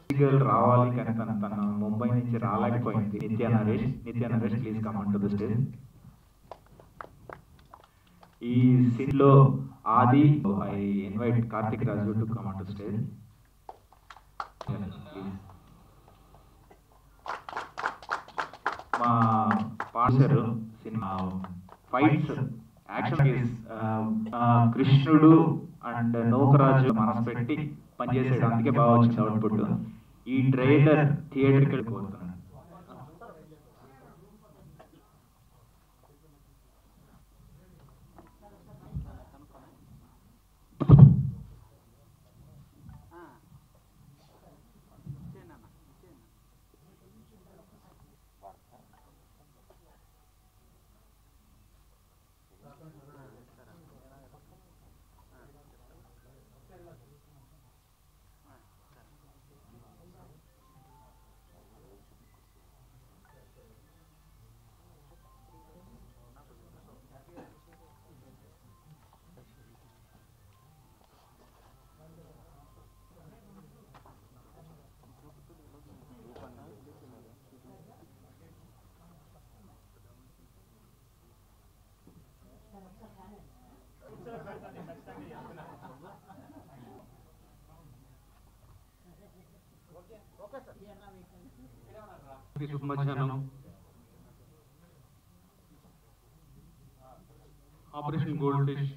Girl రావాలి కానీ తను తను ముంబై నుంచి రాలేకపోయింది Nitya Naresh Nitya Naresh please come to the stage ఈ సీన్ లో Aadi I invite Karthik Raju to come to stage మా పార్సర్ సినిమా ఫైట్స్ యాక్షన్ కృష్ణుడు అండ్ నౌకరాజు మనసు పెట్టి పనిచేసాడు అందుకే బాగా వచ్చింది అవుట్పుట్ ఈ ట్రైలర్ థియేటర్కి వెళ్ళిపోతున్నాను శుభ మధ్యాహ్నం ఆపరేషన్ గోల్డ్ ఫిష్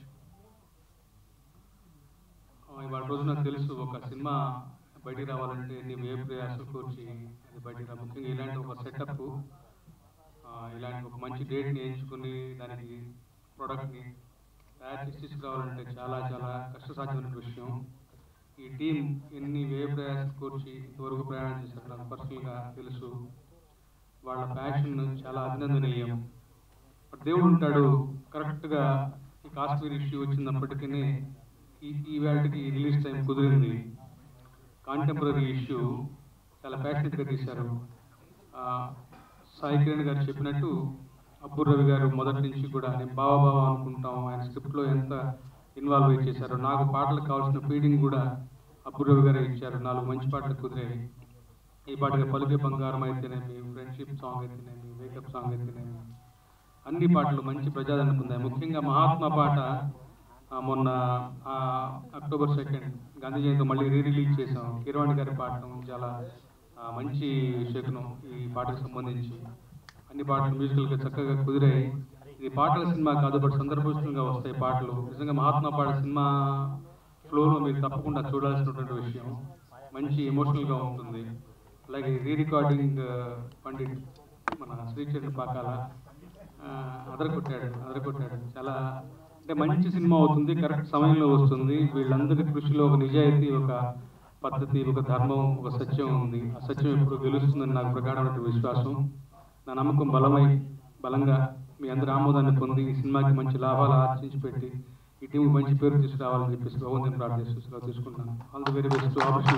ఇవాళ రోజు నాకు తెలుసు ఒక సినిమా బయటికి రావాలంటే నీవు ఏ ప్రయాసం కూర్చి అది బయటికి రా ముఖ్యంగా ఇలాంటి ఒక సెటప్ ఇలాంటి ఒక మంచి డేట్ని ఎంచుకుని దానికి ప్రోడక్ట్ని తయారు చేసి తీసుకురావాలంటే చాలా చాలా కష్టసాధ్యమైన విషయం ఈ టీం ఎన్ని వ్యయ ప్రయాసం కూర్చి ఇంతవరకు ప్రయాణం చేశారు నాకు పర్సనల్గా తెలుసు వాళ్ళ ప్యాషన్ చాలా అభినందనీయం దేవుడు ఉంటాడు కరెక్ట్గా ఈ కాశ్మీర్ ఇష్యూ వచ్చినప్పటికీ ఈ ఈ వేళకి రిలీజ్ టైం కుదిరింది కాంటెంపరీ ఇష్యూ చాలా ప్యాషనెట్గా తీశారు ఆ, సాయి కిరణ్ గారు చెప్పినట్టు అబ్బుర్ రవి గారు మొదటి నుంచి కూడా నేను బావా బావా అనుకుంటాం ఆయన స్క్రిప్ట్లో ఎంత ఇన్వాల్వ్ అయి చేశారు నాకు పాటలకు కావాల్సిన ఫీడింగ్ కూడా అబ్బుర్ రవి గారే ఇచ్చారు నాలుగు మంచి పాటలు కుదిరాయి ఈ పాటగా పలుకే బంగారం అయితేనేమి ఫ్రెండ్షిప్ సాంగ్ అయితేనేమి వేకప్ సాంగ్ అయితేనేమి అన్ని పాటలు మంచి ప్రజాదరణ పొందాయి ముఖ్యంగా మహాత్మా పాట ఆ, మొన్న ఆ, అక్టోబర్ సెకండ్ గాంధీ జయంతి మళ్ళీ రీ రిలీజ్ చేసాం కిరవాణి గారి పాడటం చాలా ఆ, మంచి శకునం ఈ పాటకు సంబంధించి అన్ని పాటలు మ్యూజికల్గా చక్కగా కుదిరాయి ఇది పాటల సినిమా కాదు బట్ సందర్భోచితంగా వస్తాయి పాటలు నిజంగా మహాత్మా పాట సినిమా ఫ్లోలో మీరు తప్పకుండా చూడాల్సినటువంటి విషయం మంచి ఎమోషనల్గా ఉంటుంది అలాగే రీ రికార్డింగ్ పండిట్ మన శ్రీచరణ్ పాకాల ఆ, అదరగొట్టాడు అదరగొట్టాడు చాలా అంటే మంచి సినిమా అవుతుంది కరెక్ట్ సమయంలో వస్తుంది వీళ్ళందరి కృషిలో ఒక నిజాయితీ ఒక పద్ధతి ఒక ధర్మం ఒక సత్యం ఉంది ఆ సత్యం ఎప్పుడు గెలుస్తుందని నాకు ప్రగాఢమైన విశ్వాసం నా నమ్మకం బలమై బలంగా మీ అందరి ఆమోదాన్ని పొంది ఈ సినిమాకి మంచి లాభాలు ఆర్జించి పెట్టి ఈ టీం మంచి పేరు తీసుకురావాలని చెప్పేసి భగవంతుని ప్రార్థిస్తూ సెలవు తీసుకుంటున్నాను all the very best operation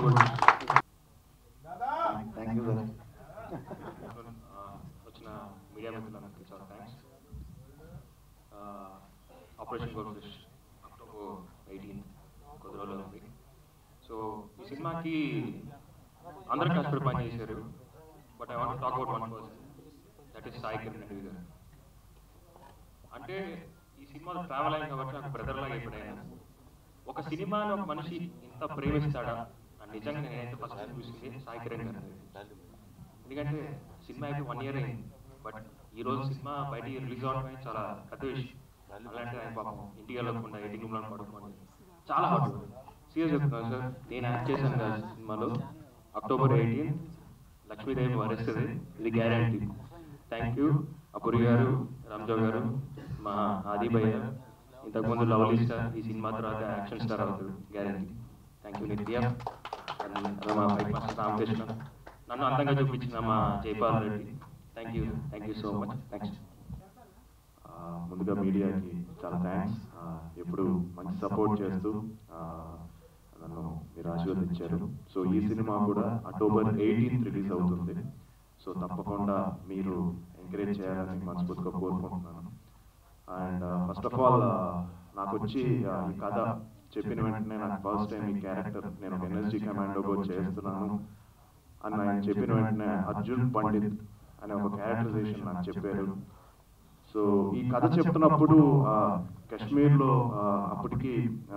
thank you sir వచ్చిన మీడియా మిత్రులందరికీ చాలా thanks operation gold fish October eighteen కొద్ది రోజులు ఉంది సో ఈ సినిమాకి అందరు కష్టపడి పని చేశారు but I want talk about one person that is Sai Kiran Reddy garu అంటే ఈ సినిమాలో ట్రావెల్ అయింది కాబట్టి నాకు బ్రదర్ లాగా ఎప్పుడైనా ఒక సినిమాని ఒక మనిషి ఇంత ప్రేమిస్తాడా అని నిజంగా నేనైతే ఫస్ట్ చూసింది సాయి కిరణ్ గారు ఎందుకంటే సినిమా అయితే వన్ ఇయర్ అయింది బట్ ఈ రోజు సినిమా బయటికి రిలీజ్ అవడం అనేది చాలా పెద్ద విషయం అలాంటి ఆయన పాపం ఇంటికి వెళ్ళకుండా ఎయిటింగ్ రూమ్లో పడుకోండి చాలా హార్డ్ సీరియస్ చెప్తున్నాను సార్ నేను యాక్ట్ చేశాను కదా సినిమాలో అక్టోబర్ ఎయిటీన్ లక్ష్మీదేవి వరిస్తుంది ఇది గ్యారంటీ థ్యాంక్ యూ అపురి గారు రామ్జో గారు మా ఆది భయ్య ఇంతకుముందు లవ్లీ స్టార్ ఈ సినిమా తర్వాత యాక్షన్ స్టార్ అవుతాడు guarantee thank you Nithya and మా ఫైట్ మాస్టర్ రామకృష్ణ నన్ను అందంగా చూపించిన మా Jaipal Reddy thank you thank you so much thanks ఆ, ముందుగా మీడియాకి చాలా థ్యాంక్స్ ఎప్పుడు మంచి సపోర్ట్ చేస్తూ ఆ, నన్ను మీరు ఆశీర్వదించారు సో ఈ సినిమా కూడా అక్టోబర్ ఎయిటీన్త్ రిలీజ్ అవుతుంది సో తప్పకుండా మీరు ఎంకరేజ్ చేయాలని మనస్ఫూర్తిగా కోరుకుంటున్నాను అండ్ ఫస్ట్ ఆఫ్ ఆల్ నాకు వచ్చి ఆ, ఈ కథ చెప్పిన వెంటనే నాకు ఫస్ట్ టైం ఈ క్యారెక్టర్ నేను ఒక ఎనర్జీ కమాండోగా చేస్తున్నాను అని ఆయన చెప్పిన వెంటనే అర్జున్ పండిత్ అనే ఒక క్యారెక్టరైజేషన్ నాకు చెప్పారు సో ఈ కథ చెప్తున్నప్పుడు ఆ, కాశ్మీర్లో ఆ, అప్పటికి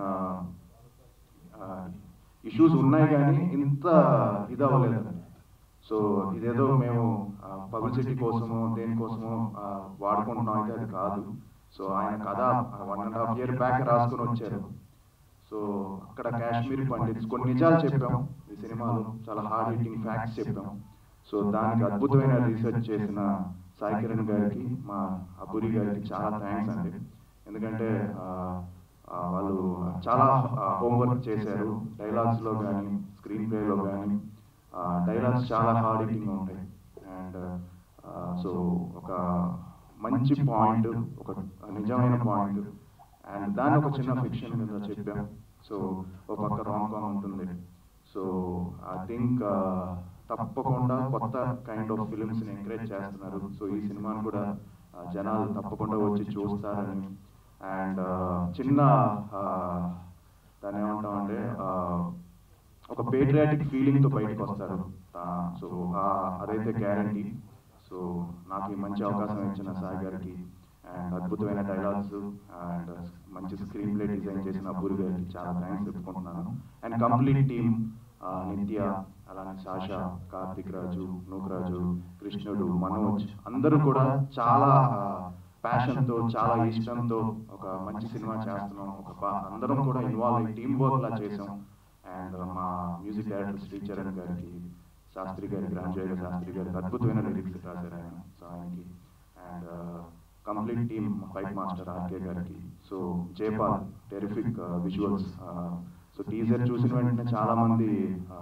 ఇష్యూస్ ఉన్నాయి కానీ ఇంత ఇది అవ్వలేదు సో ఇదేదో మేము పబ్లిసిటీ కోసమో దేనికోసమో ఆ, వాడుకుంటున్నాం అయితే అది కాదు సో ఆయన కథ one and half year back రాసుకొని వచ్చారు సో అక్కడ కాశ్మీర్ పండిట్స్ కొన్ని నిజాలు చెప్పాం ఈ సినిమాలో చాలా హార్డ్ హిట్టింగ్ ఫ్యాక్ట్స్ చెప్పాం సో దానికి అద్భుతమైన రీసెర్చ్ చేసిన సాయి కిరణ్ గారికి మా అబురి గారికి చాలా థ్యాంక్స్ అండి ఎందుకంటే ఆ, ఆ, వాళ్ళు చాలా హోంవర్క్ చేశారు డైలాగ్స్లో కానీ స్క్రీన్ ప్లేలో కానీ డైలాగ్స్ చాలా హార్డ్ హిట్టింగ్ ఉంటాయి అండ్ సో ఒక మంచి పాయింట్ ఒక నిజమైన పాయింట్ అండ్ దాన్ని ఒక చిన్న ఫిక్షన్ కింద చెప్పాం సో ఒక పక్క రాంగ్ కామ్ ఉంటుంది సో ఐ థింక్ తప్పకుండా కొత్త కైండ్ ఆఫ్ ఫిలిమ్స్ని ఎంకరేజ్ చేస్తున్నారు సో ఈ సినిమాను కూడా ఆ, జనాలు తప్పకుండా వచ్చి చూస్తారని అండ్ చిన్న ఆ, దాన్ని ఏమంటామంటే ఆ, ఒక పేట్రియాటిక్ ఫీలింగ్తో బయటకు వస్తారు సో అదైతే గ్యారంటీ సో నాకు ఈ మంచి అవకాశం ఇచ్చిన సాయి గారికి అండ్ అద్భుతమైన డైలాగ్స్ అండ్ మంచి స్క్రీన్ ప్లే డిజైన్ చేసిన అబ్బూరి గారికి చాలా థ్యాంక్స్ చెప్పుకుంటున్నాను అండ్ కంప్లీట్ టీమ్ నిత్య అలానే సాషా కార్తిక్ రాజు నూకరాజు కృష్ణుడు మనోజ్ అందరూ కూడా చాలా ప్యాషన్తో చాలా ఇష్టంతో ఒక మంచి సినిమా చేస్తున్నాం ఒక బా- అందరం కూడా ఇన్వాల్వ్ అయ్యి టీమ్ వర్క్ లా చేసాం అండ్ మా మ్యూజిక్ డైరెక్టర్ శ్రీచరణ్ గారికి శాస్త్రి గారికి రామజయ శాస్త్రి గారికి అద్భుతమైన లిరిక్స్ రాశారు ఆయన సో ఆయనకి and complete team fight master RK గారికి so Jayapal terrific visuals so teaser చూసిన వెంటనే చాలా మంది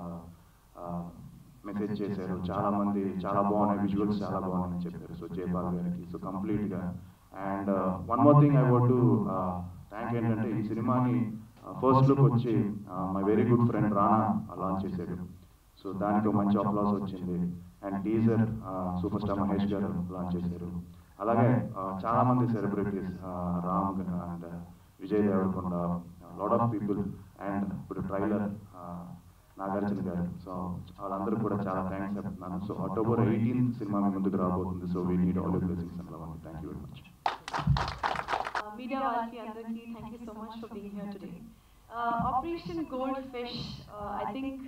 మెసేజ్ చేశారు చాలా మంది చాలా బాగున్నాయి విజువల్స్ చాలా బాగున్నాయని చెప్పారు so Jayapal garu so complete గా and one more thing I want to thank ఏంటంటే ఈ సినిమాని ఫస్ట్ లుక్ వచ్చి my very good friend Rana launch చేశారు సో దానికి ఒక మంచి అప్లాస్ వచ్చింది and teaser super star Mahesh garu launch చేశారు అలాగే ఆ, చాలా మంది celebrities Ram and Vijay Devarakonda lot of people and ఇప్పుడు ట్రైలర్ నాగార్జున గారు సో వాళ్ళందరూ కూడా చాలా థ్యాంక్స్ చెప్తున్నాను సో అక్టోబర్ ఎయిటీన్త్ సినిమా మీ ముందుకు రాబోతుంది so we need all blessings and love thank you very much media వాళ్ళకి అందరికీ thank you so much for being here today operation gold fish I think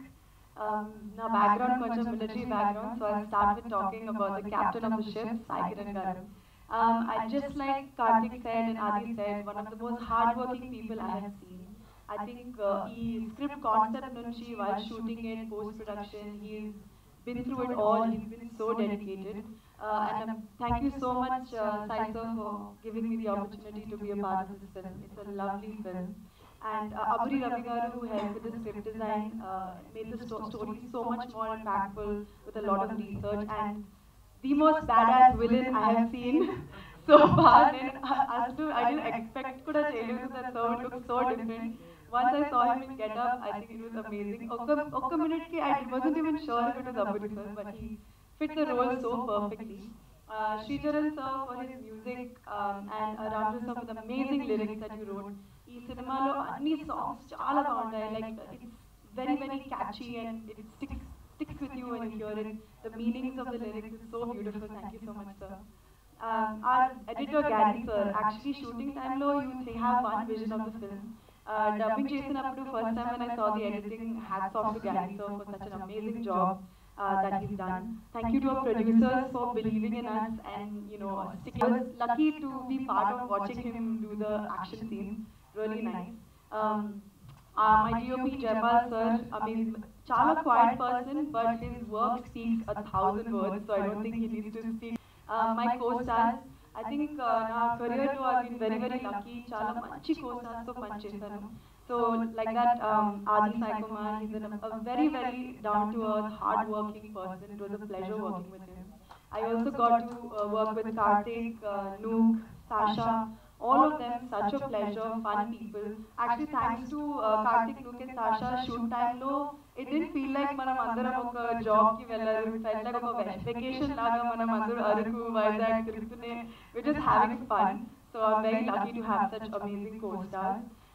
నా background కొంచెం military background so I start with talking about the captain of the ship Sai Kiran garu Um, I just like Karthik said and Adi said, one of the most hardworking people I have seen. I think uh, he script concept nunchi while shooting it, post production, he's been through it all. He's been so dedicated. Uh, and um, thank you so much, uh, Sai sir, for giving me the opportunity to be a part of this film. It's a lovely film. And uh, Aburi Ravi garu, who helped with the script design, uh, made the sto- story so much more impactful with a lot of research and the most badass villain I have seen so far. And Astu, I didn't expect kuda cheyaledu that so it looks so different. Once I saw him in Get Up, I think it was amazing. Okka, okka minute ki I wasn't even sure if it was Aburi sir, but he fit the role so perfectly. Uh, Sricharan sir for his music um, and uh, Raju sir for the amazing lyrics that you wrote. ఈ సినిమాలో అన్ని songs చాలా బాగుంటాయి like it's very very catchy and it sticks sticks with you when you hear it. The meanings of the lyrics is so beautiful. Thank you so much, sir. Um, our editor Gary sir, actually shooting time low, you th- have one vision of the film. Uh, dubbing చేసినప్పుడు first time when I saw the editing, hats off to Gary sir for such an amazing job uh, that he's done. Thank you to our producers for believing in us and you know sticking. I was lucky to be part of watching him do the action scenes. Really nice. Um, uh, my DOP Jaipal sir, I mean, Chala quiet person, but his work speaks a thousand words, so I don't think he needs to speak. Uh, my co-stars, I think uh, na career లో I've been very very lucky. Chala manchi co-stars తో పనిచేశాను. So like that, um, Adi Sai Kumar, he's an, a very very down to earth, hard working person. It was a pleasure working with him. I also got to uh, work with Karthik, uh, Nook, Sasha, all of them such a pleasure, fun people. Actually, thanks to uh, Karthik, Nook and Sasha, shoot time లో it didn't feel like మనం అందరం ఒక job కి వెళ్ళారు it felt like ఒక vacation లాగా మనం అందరూ అరకు వైజాగ్ తిరుగుతూనే we're just having fun. So I'm very lucky to have such amazing co-stars.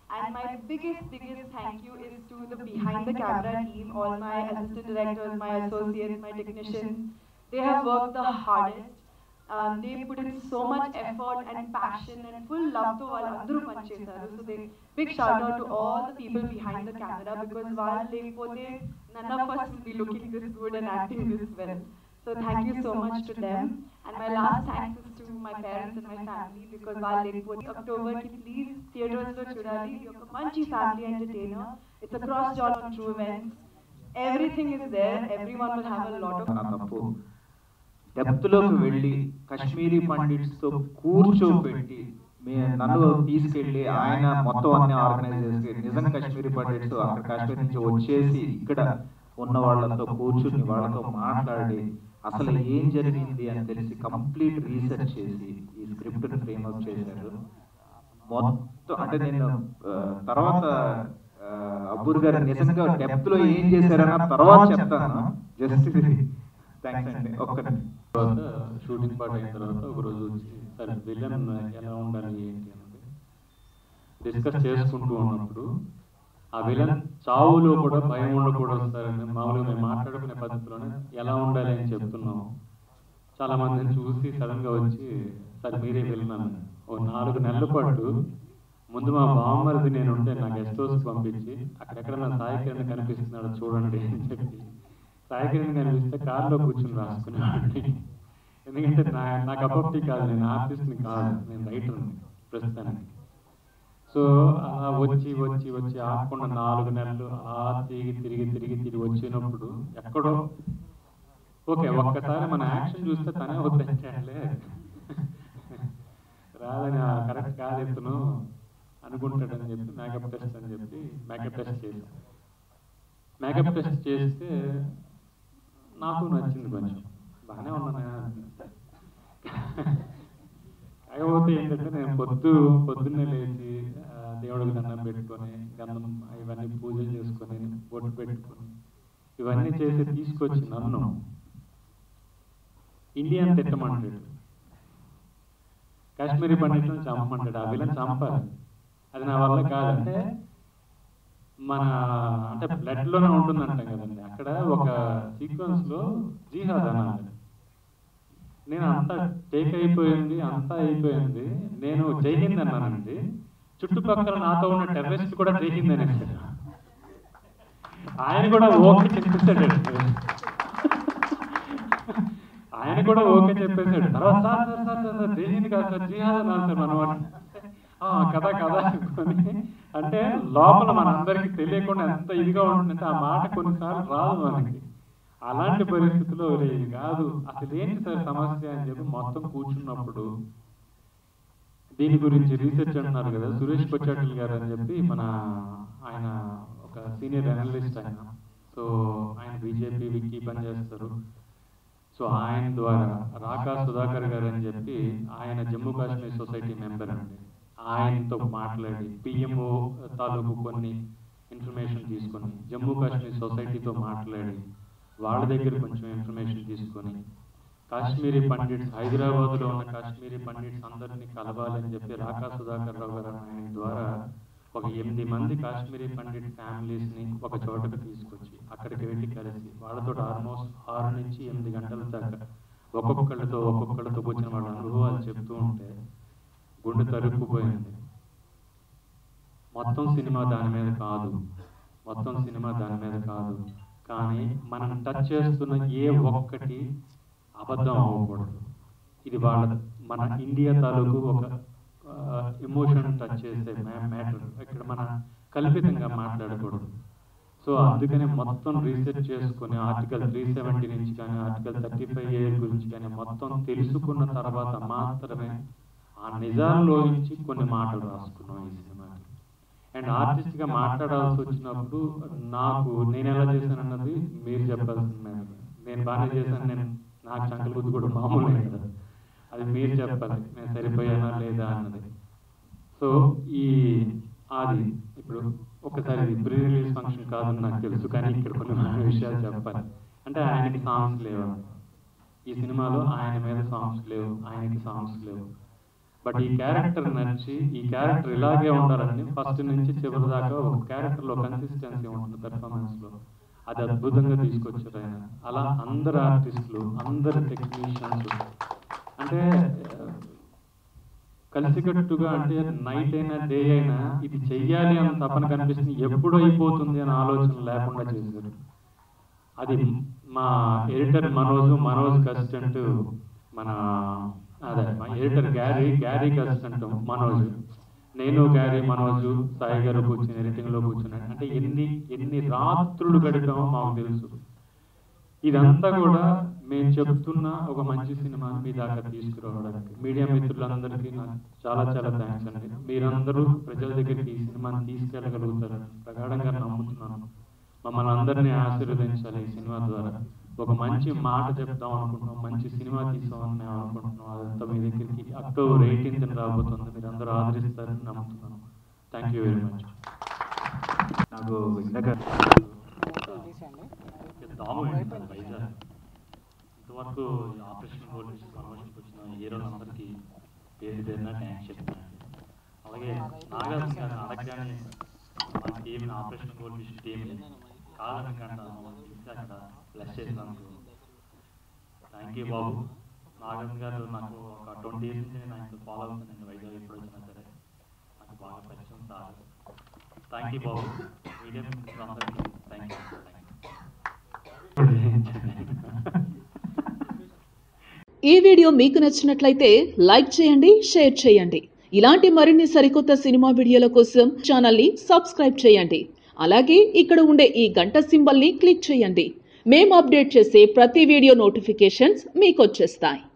And my biggest, biggest thank you is to the behind the camera team, all my assistant directors, my associates, my technicians. They have worked the hardest. Um, they put in so much effort and passion and full love to వాళ్ళందరూ పనిచేశారు so they big shout out to all the people behind the camera because వాళ్ళు లేకపోతే none of us will be looking this good and acting this well so thank you so much to them and my last thanks is to my parents and my family because వాళ్ళు లేకపోతే October కి please theatres లో చూడాలి ఇది ఒక మంచి family entertainer it's across genre true events everything is there everyone will have a lot of నా తప్పు డెప్త్లోకి వెళ్ళి కాశ్మీరీ పండిట్స్తో కూర్చోబెట్టి మే నన్ను తీసుకెళ్ళి ఆయన మొత్తం అన్ని ఆర్గనైజ్ చేసి నిజం కాశ్మీరీ పండిట్స్ అక్కడ కాశ్మీర్ నుంచి వచ్చేసి ఇక్కడ ఉన్న వాళ్ళతో కూర్చుని వాళ్ళతో మాట్లాడి అసలు ఏం జరిగింది అని తెలిసి కంప్లీట్ రీసెర్చ్ చేసి ఈ స్క్రిప్ట్ ఫ్రేమ్అప్ చేశారు మొత్తం అంటే నేను ఆ, తర్వాత ఆ, అబ్బూర్ గారు నిజంగా డెప్త్ లో ఏం చేశారన్న తర్వాత చెప్తాను జస్ట్ థ్యాంక్స్ అండి ఒక్క తర్వాత షూటింగ్ పార్ట్ అయిన తర్వాత ఒక రోజు వచ్చి సరే విలన్ ఎలా ఉండాలి ఏంటి అన్నది డిస్కస్ చేసుకుంటూ ఉన్నప్పుడు ఆ విలన్ చావులో కూడా భయం ఉండకూడదు సార్ అని మామూలుగా మేము మాట్లాడుకునే పద్ధతిలోనే ఎలా ఉండాలి అని చెప్తున్నాము చాలా మందిని చూసి సడన్ గా వచ్చి సార్ మీరే వెళ్ళినాను ఓ నాలుగు నెలల పాటు ముందు మా బామ్మరిది నేను ఉంటే నా గెస్ట్ హౌస్ పంపించి అక్కడెక్కడ నా సాయి కిరణ్ కనిపిస్తున్నాడు చూడండి అని చెప్పి సాయి కిరణ్ కనిపిస్తే కార్లో కూర్చుని రాసుకునేవాడిని ఎందుకంటే నా నాకు అపప్తి కాదు నేను ఆర్టిస్ట్ని కాదు నేను రైటర్ని ప్రస్తుతానికి సో అలా వచ్చి వచ్చి వచ్చి ఆకుండా నాలుగు నెలలు అలా తిరిగి తిరిగి తిరిగి తిరిగి వచ్చినప్పుడు ఎక్కడో ఓకే ఒక్కసారి మన యాక్షన్ చూస్తే తనే వద్దంటే రాదని కరెక్ట్ కాదు ఇతను అనుకుంటాడని చెప్పి మేకప్ టెస్ట్ అని చెప్పి మేకప్ టెస్ట్ చేశాం మేకప్ టెస్ట్ చేస్తే నాకు నచ్చింది కొంచెం బాగానే ఉన్నాను కాకపోతే ఏంటంటే నేను పొద్దు పొద్దున్నే లేచి ఆ, దేవుడికి దండం పెట్టుకొని గంధం ఇవన్నీ పూజలు చేసుకొని బొట్టు పెట్టుకొని ఇవన్నీ చేసి తీసుకొచ్చి నన్ను ఇండియన్ తిట్టమంటాడు కాశ్మీరీ పండితులను చంపమంటాడు ఆ విలన్ చంపాలి అది నా వల్ల కాదంటే మన అంటే బ్లడ్ లోనే ఉంటుందంటాం కదండి అక్కడ ఒక సీక్వెన్స్ లో జీహాద్ అనాలి నేను అంతా టేక్ అయిపోయింది అంతా అయిపోయింది నేను జై హింద్ అన్నానండి చుట్టుపక్కల నాతో ఉన్న టెర్రరిస్ట్ కూడా జై హింద్ అనేసాడు ఆయన కూడా ఓకే చెప్పేశాడు ఆయన కూడా ఓకే చెప్పేశాడు తర్వాత sir sir sir sir sir జై హింద్ కాదు సార్ జిహాద్ అన్నారు సార్ మనం ఆ, కదా కదా అనుకొని అంటే లోపల మనందరికి తెలియకుండా ఎంత ఇదిగా ఉంటుందంటే ఆ మాట కొన్నిసార్లు రాదు మనకి అలాంటి పరిస్థితుల్లో "ఒరేయ్, ఇది కాదు అసలు ఏంటి సార్ సమస్య అని చెప్పి మొత్తం కూర్చున్నప్పుడు దీని గురించి రీసెర్చ్ అంటున్నారు కదా సురేష్ పచాటిల్ గారు అని చెప్పి మన ఆయన ఒక సీనియర్ అనలిస్ట్ ఆయన సో ఆయన బీజేపీ విక్కీ పని చేస్తారు సో ఆయన ద్వారా రాకా సుధాకర్ గారు అని చెప్పి ఆయన జమ్మూ కాశ్మీర్ సొసైటీ మెంబర్ అండి ఆయనతో మాట్లాడి పిఎంఓ తాలూకు కొన్ని ఇన్ఫర్మేషన్ తీసుకొని జమ్మూ కాశ్మీర్ సొసైటీతో మాట్లాడి వాళ్ళ దగ్గర కొంచెం ఇన్ఫర్మేషన్ తీసుకొని కాశ్మీరీ పండిట్స్ హైదరాబాద్లో ఉన్న కాశ్మీరీ పండిట్స్ అందరినీ కలవాలని చెప్పి రాకా సుధాకర్ రావు గారు అనే ఆయన ద్వారా ఒక ఎనిమిది మంది కాశ్మీరీ పండిట్ ఫ్యామిలీస్ని ఒక చోటకు తీసుకొచ్చి అక్కడికి వెళ్ళి కలిసి వాళ్ళతో ఆల్మోస్ట్ ఆరు నుంచి ఎనిమిది గంటల దాకా ఒక్కొక్కళ్ళతో ఒక్కొక్కళ్ళతో కూర్చొని వాళ్ళ అనుభవాలు చెప్తూ ఉంటే గుండె తరుక్కుపోయింది మొత్తం సినిమా దాని మీద కాదు మొత్తం సినిమా దాని మీద కాదు కానీ మనం టచ్ చేస్తున్న ఏ ఒక్కటి అబద్ధం అవ్వకూడదు ఇది వాళ్ళ మన ఇండియా తాలూకు ఒక ఎమోషన్ టచ్ చేసే మ్యాటర్ ఇక్కడ మన కల్పితంగా మాట్లాడకూడదు సో అందుకనే మొత్తం రీసెర్చ్ చేసుకుని ఆర్టికల్ త్రీ సెవెంటీ నుంచి కానీ ఆర్టికల్ థర్టీ ఫైవ్ ఏ గురించి కానీ మొత్తం తెలుసుకున్న తర్వాత మాత్రమే ఆ నిజాల్లో నుంచి కొన్ని మాటలు రాసుకున్నాం ఈ సినిమాకి అండ్ ఆర్టిస్ట్ గా మాట్లాడాల్సి వచ్చినప్పుడు నాకు నేను ఎలా చేశానన్నది మీరు చెప్పాల్సింది మేడం నేను బాగానే చేశాను నేను నాకు చంకల బుద్ధి కూడా మామూలే కదా అది మీరు చెప్పాలి నేను సరిపోయానా లేదా అన్నది సో ఈ అది ఇప్పుడు ఒకసారి ప్రీ రిలీజ్ ఫంక్షన్ కాదని నాకు తెలుసు కానీ ఇక్కడ కొన్ని మన విషయాలు చెప్పాలి అంటే ఆయనకి సాంగ్స్ లేవు ఈ సినిమాలో ఆయన మీద సాంగ్స్ లేవు ఆయనకి సాంగ్స్ లేవు బట్ ఈ క్యారెక్టర్ నచ్చి ఈ క్యారెక్టర్ ఇలాగే ఉండాలని ఫస్ట్ నుంచి చివరి దాకా ఒక క్యారెక్టర్లో కన్సిస్టెన్సీ ఉంటుంది పెర్ఫార్మెన్స్లో అది అద్భుతంగా తీసుకొచ్చారు ఆయన అలా అందరు ఆర్టిస్టులు అందరు టెక్నీషియన్స్ అంటే ఆ, కలిసికట్టుగా అంటే నైట్ అయినా డే అయినా ఇది చెయ్యాలి అని తపన కనిపిస్తుంది ఎప్పుడు అయిపోతుంది అనే ఆలోచన లేకుండా చేశారు అది మా ఎడిటర్ మనోజ్ మనోజ్ అసిస్టెంట్ మన అదే మా ఎడిటర్ గ్యారీ గ్యారీకి అసిస్టెంట్ మనోజ్ నేను గ్యారీ మనోజ్ సాయి గారు కూర్చుని ఎడిటింగ్ లో కూర్చున్నాను అంటే ఎన్ని ఎన్ని రాత్రులు గడిపామో మాకు తెలుసు ఇదంతా కూడా మేము చెప్తున్న ఒక మంచి సినిమా మీ దాకా తీసుకురావడానికి మీడియా మిత్రులందరికీ నాకు చాలా చాలా థ్యాంక్స్ అండి మీరందరూ ప్రజల దగ్గరికి ఈ సినిమాని తీసుకెళ్ళగలుగుతారని ప్రగాఢంగా నమ్ముతున్నాను మమ్మల్ని అందరినీ ఆశీర్వదించాలి ఈ సినిమా ద్వారా ఒక మంచి మాట చెప్తాం అనుకుంటున్నాం మంచి సినిమా తీసామని మేము అనుకుంటున్నాం అదంతా మీ దగ్గరికి అక్టోబర్ ఎయిటీన్త్ రాబోతుంది మీరు అందరూ ఆదరిస్తారని నమ్ముతున్నాను థ్యాంక్ యూ వెరీ మచ్ నాకు ఇందాక దాము ఏంటంటే వైజాగ్ ఇంతవరకు ఈ ఆపరేషన్ గోల్డ్ నుంచి ప్రమోషన్కి వచ్చిన హీరోలందరికీ పేరు పేరున థ్యాంక్స్ చెప్తున్నాను అలాగే నాగార్జున గారిని అడగగానే మన team operation gold fish team కాదనకుండా మమ్మల్ని పిలిచి అక్కడ బ్లెస్ చేసినందుకు థ్యాంక్ యూ బాబు నాగార్జున గారు నాకు ఒక ట్వంటీ ఇయర్స్ నుంచి నేను ఆయనతో ఫాలో అవుతున్నాను వైజాగ్ ఎప్పుడు వచ్చినా సరే నాకు బాగా పరిచయం సార్ థ్యాంక్ యూ బాబు మీడియా అందరికీ థ్యాంక్ యూ థ్యాంక్ యూ ఈ వీడియో మీకు నచ్చినట్లయితే లైక్ చేయండి షేర్ చేయండి ఇలాంటి మరిన్ని సరికొత్త సినిమా వీడియోల కోసం ఛానల్ని సబ్స్క్రైబ్ చేయండి అలాగే ఇక్కడ ఉండే ఈ గంట సింబల్ని క్లిక్ చేయండి మేము అప్డేట్ చేసే ప్రతి వీడియో నోటిఫికేషన్స్ మీకు వచ్చేస్తాయి